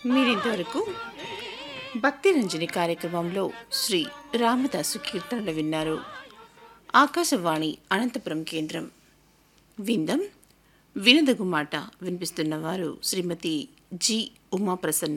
మీరింతవరకు భక్తి రంజని కార్యక్రమంలో శ్రీ రామదాసు కీర్తనలు విన్నారు ఆకాశవాణి అనంతపురం కేంద్రం విందం వినదగు మాట వినిపిస్తున్నవారు శ్రీమతి జి ఉమాప్రసన్న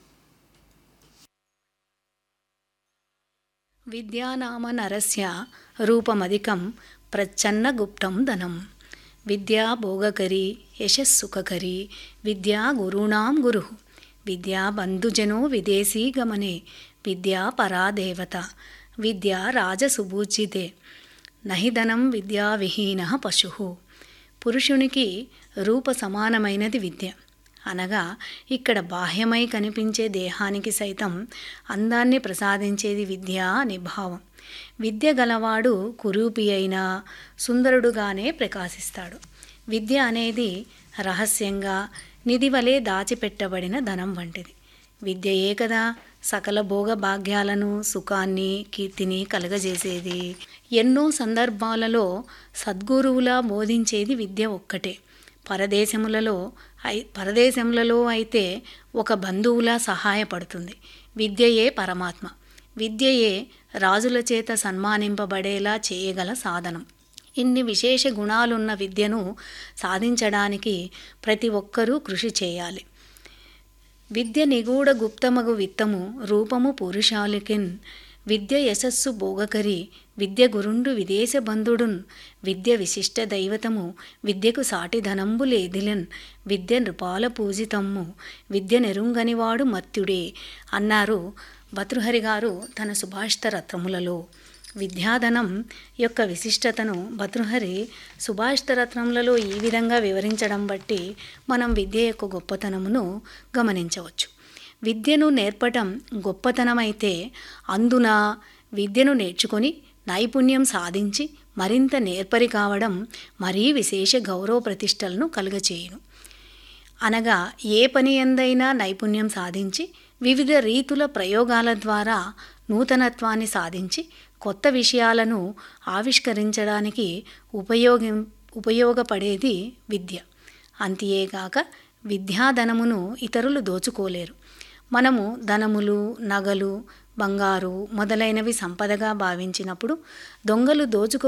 విద్యానామ నరస్య రూపమధికం ప్రచ్ఛన్న గుప్తం ధనం విద్యా భోగకరి యశస్సుఖకరి విద్యా గురుణాం గురు విద్యా బంధుజనో విదేశీ గమనే విద్యా పరాదేవత విద్యా రాజసుభూజితే నహి ధనం విద్యావిహీన పశు పురుషునికి రూప సమానమైనది విద్య అనగా ఇక్కడ బాహ్యమై కనిపించే దేహానికి సైతం అందాన్ని ప్రసాదించేది విద్య అని భావం విద్య గలవాడు కురూపి అయినా సుందరుడుగానే ప్రకాశిస్తాడు విద్య అనేది రహస్యంగా నిధి వలె దాచిపెట్టబడిన ధనం వంటిది విద్యయే కదా సకల భోగ భాగ్యాలను సుఖాన్ని కీర్తిని కలగజేసేది ఎన్నో సందర్భాలలో సద్గురువులా బోధించేది విద్య ఒక్కటే పరదేశములలో ఐ పరదేశములలో అయితే ఒక బంధువులా సహాయపడుతుంది విద్యయే పరమాత్మ విద్యయే రాజుల చేత సన్మానింపబడేలా చేయగల సాధనం ఇన్ని విశేష గుణాలున్న విద్యను సాధించడానికి ప్రతి ఒక్కరూ కృషి చేయాలి విద్య నిగూఢ గుప్తమగు విత్తము రూపము పురుషాలికిన్ విద్య యశస్సు భోగకరి విద్య గురుండు విదేశ బంధుడున్ విద్య విశిష్ట దైవతము విద్యకు సాటి ధనంబు లేదిలన్ విద్య నృపాల పూజితమ్ము విద్య నెరుంగనివాడు మత్యుడే అన్నారు భతృహరి గారు తన సుభాషిత రత్నములలో విద్యాధనం యొక్క విశిష్టతను భతృహరి సుభాషిత రత్నములలో ఈ విధంగా వివరించడం బట్టి మనం విద్య యొక్క గొప్పతనమును గమనించవచ్చు విద్యను నేర్పటం గొప్పతనమైతే అందున విద్యను నేర్చుకొని నైపుణ్యం సాధించి మరింత నేర్పరి కావడం మరీ విశేష గౌరవ ప్రతిష్టలను కలుగచేయును అనగా ఏ పని ఎందైనా నైపుణ్యం సాధించి వివిధ రీతుల ప్రయోగాల ద్వారా నూతనత్వాన్ని సాధించి కొత్త విషయాలను ఆవిష్కరించడానికి ఉపయోగి ఉపయోగపడేది విద్య అంతేగాక విద్యాధనమును ఇతరులు దోచుకోలేరు మనము ధనములు నగలు బంగారు మొదలైనవి సంపదగా భావించినప్పుడు దొంగలు దోచుకు